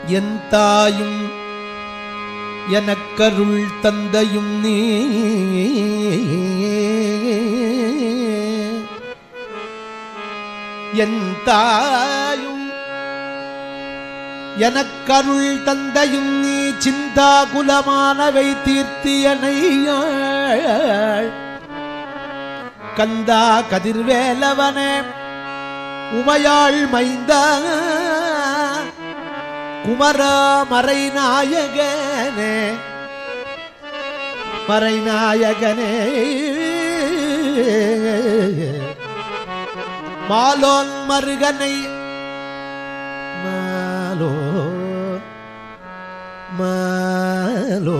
என் தாயும் எனக்கருள் தந்தையும் நீ என் தாயும் எனக்கருள் தந்தையும் நீ சிந்தாகுலமானவை தீர்த்தியனையாள் கந்தா கதிர்வேலவனே உமையாள் மைந்தா குமரா மறைநாயகனே மறைநாயகனே மாலோன் மருகனை மாலோ மாலோ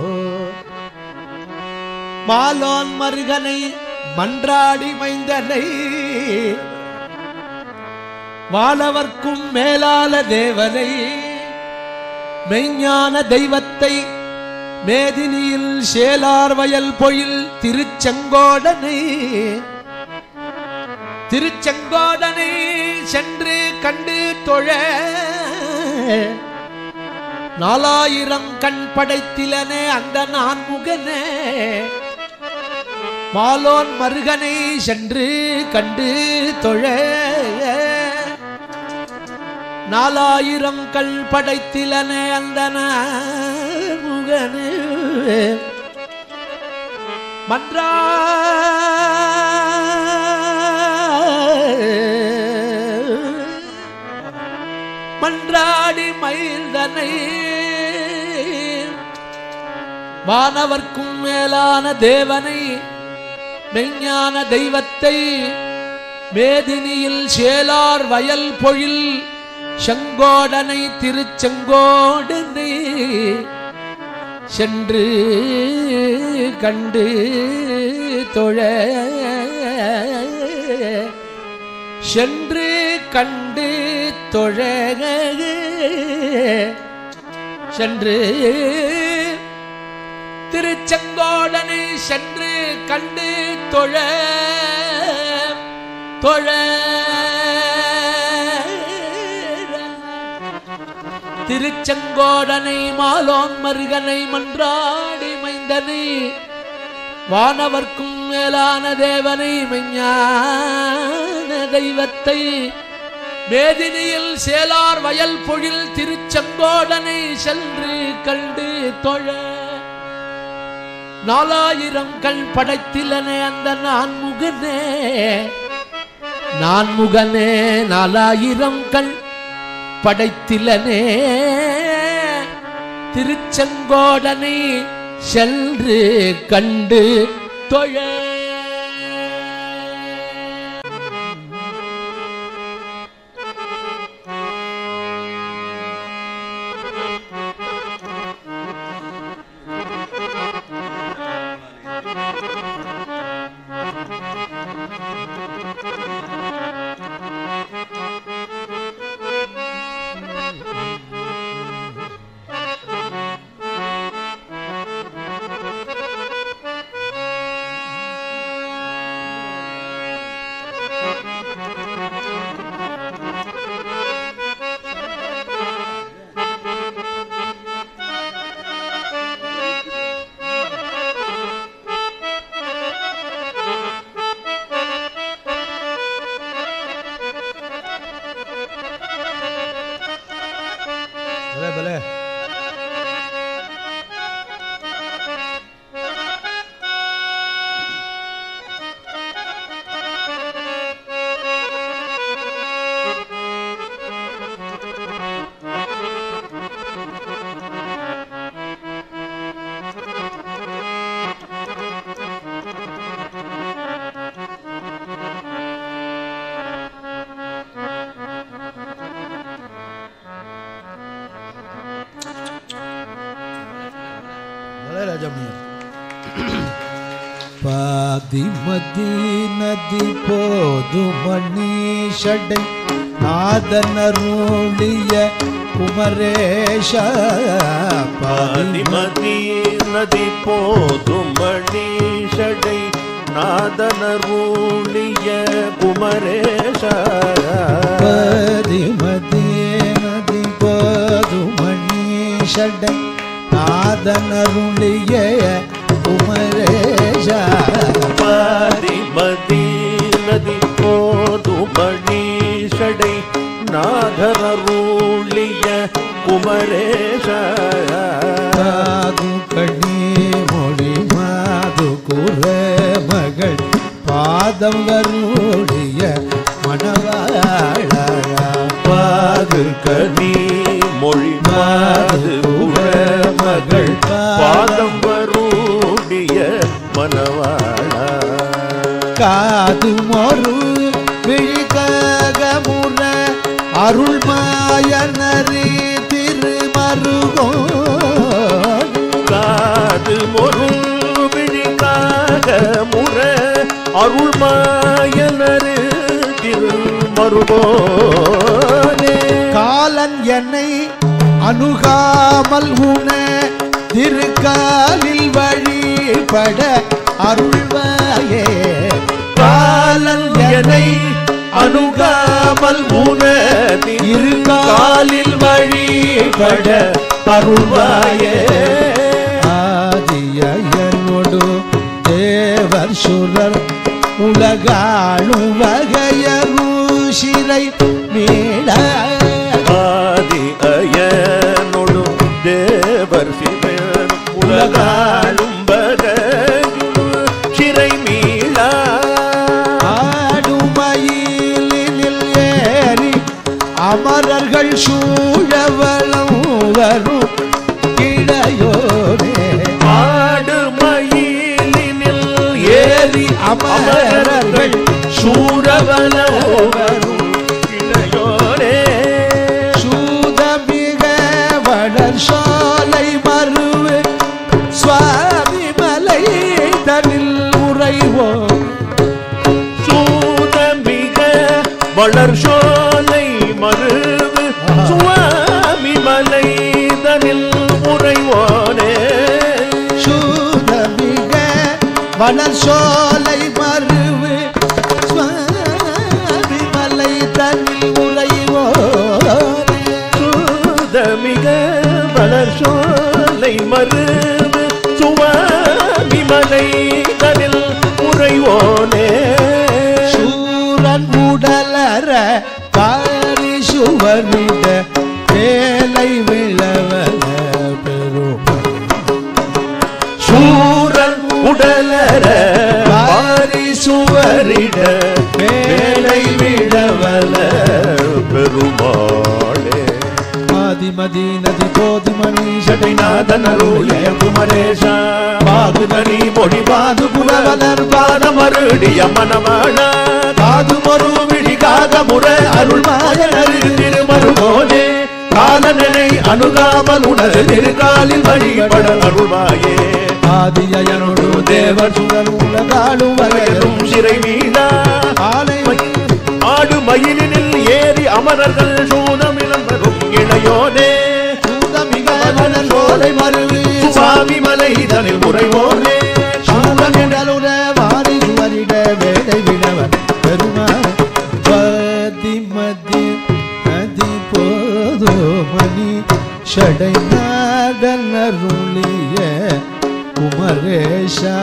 மாலோன் மருகனை மன்றாடி மைந்தனை வானவர்க்கும் மேலான தேவனை மெய்ஞான தெய்வத்தை மேதினியில் சேலார் வயல் பொயில் திருச்செங்கோடனை திருச்செங்கோடனை சென்று கண்டு தொழ நாலாயிரம் கண் படைத்திலனே அந்த நான்முகனே மாலோன் மருகனை சென்று கண்டு தொழ நாலாயிரம் கல் படைத்திலனே அந்த முகனு மன்றா மன்றாடி மயில்தனை வானவர்க்கும் மேலான தேவனை மெய்ஞான தெய்வத்தை மேதினியில் சேலார் வயல் பொழில் செங்கோடனை திருச்செங்கோடனை சென்று கண்டு தொழ சென்று கண்டு தொழ சென்று திருச்செங்கோடனை சென்று கண்டு தொழ தொழ திருச்செங்கோடனை மாலோன் மருகனை மன்றாடி மைந்தனை வானவர்க்கும் மேலான தேவனை மெஞ்ஞான தெய்வத்தை மேதினியில் சேலார் வயல் பொழில் திருச்செங்கோடனை சென்று கண்டு தொழ நாலாயிரம் கல் படைத்திலனே அந்த நான்முகனே நான்முகனே நாலாயிரம் கல் படைத்திலனே திருச்செங்கோடனை சென்று கண்டு தொழ பலே பலே பலே ராஜாமியார் பாதிமதி நதி போது மணீஷடை நாதனருளிய குமரேஷ பாதிமதி மதி நதி போதும் மணீஷடை நாதனருளிய குமரேஷ பாதிமதி நதி போது ஷடை நாதனருளிய குமரேஷா பாதிமதி நதி போது மணீஷடை நாதரூழிய குமரேஷ காது கண்ணி மொழி மாது குர மகள் பாதம் வருடைய மணவாழா பாது கனி மொழி மாது உற மகள் பாதம் வரூடிய மணவாளா காது மொரு விழிகமுற அருள் மாயனரி திருமருகோ காது மொருள் விழிக்காக முற அருள் மாயனரு திருமருகோனே காலன் என்னை அணுகாமல் உண திருக்காலில் வழிபட அருள்வாயே காலன் என்னை அணுகாமல் உனதி இரு காலில் வழிபட அருள்வாயே ஆதியனோடு தேவர் சுரர் உலகாளும் வகையருஷிரை மீள ஆதி அயனொடு தேவர் சிவன் உலகாளும் பகையுள் சிறை மீளா ஆடுமயிலில் ஏறி அமரர்கள் சூழவளம் வரும் இடையோரே ஆடு மயிலினில் ஏறி அமரர்கள் சூரவனோவரும் இளையோரே சூதமிக வளர் சோலை மருவு சுவாமி மலை தனில் உறைவோ சூதமிக வளர் சோலை மருவு சுவாமி மலை தனில் உறைவோனே சூதமிக வளர் சோலை மருவு சுவாமி மலை தனில் உறைவோ சூதமிக வளர் சோலை மருவு சுவாமி மலை தனில் உறைவோனே சூரன் உடலற பாரி சுவரிட வேலை விழவல பெரும் சூரன் உடலர வாரி சுவரிட வேலை விழவல பெருமாளே ஆதிமதி நதி போது மணி சடைநாதன் அருளிய குமரேசா பாகுதனி மொழி பாது புலவலர் பாதமருடிய மனவாழ காது மறு விழிகாக முற அருள் மாயனரு திருமருகோனே காலனனை அணுகாமல் உணரு திருக்காலில் வழிபட அருள்வாயே ஆதியனோடு தேவர் சுடர் உலகாளும் வகையரும் வகையரும் சிறை மீளா ஆலை ஆடு மயிலினில் ஏறி அமரர்கள் சூதமிலம் வரும் இளையோனே சூதமிக வளர் சோலை மருவு சுவாமி மலை தனில் உறைவோனே சூழலுட வாரி சுவரிட வேலை விழவர் பெருமாள் பதி மதி நதி போதோ மணி ஷடை நாடனருளிய குமரேஷா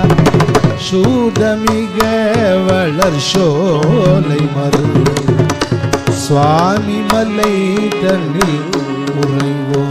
சூதமிக வளர் சோலை மரு சுவாமி மலை தண்ணி உறைவோ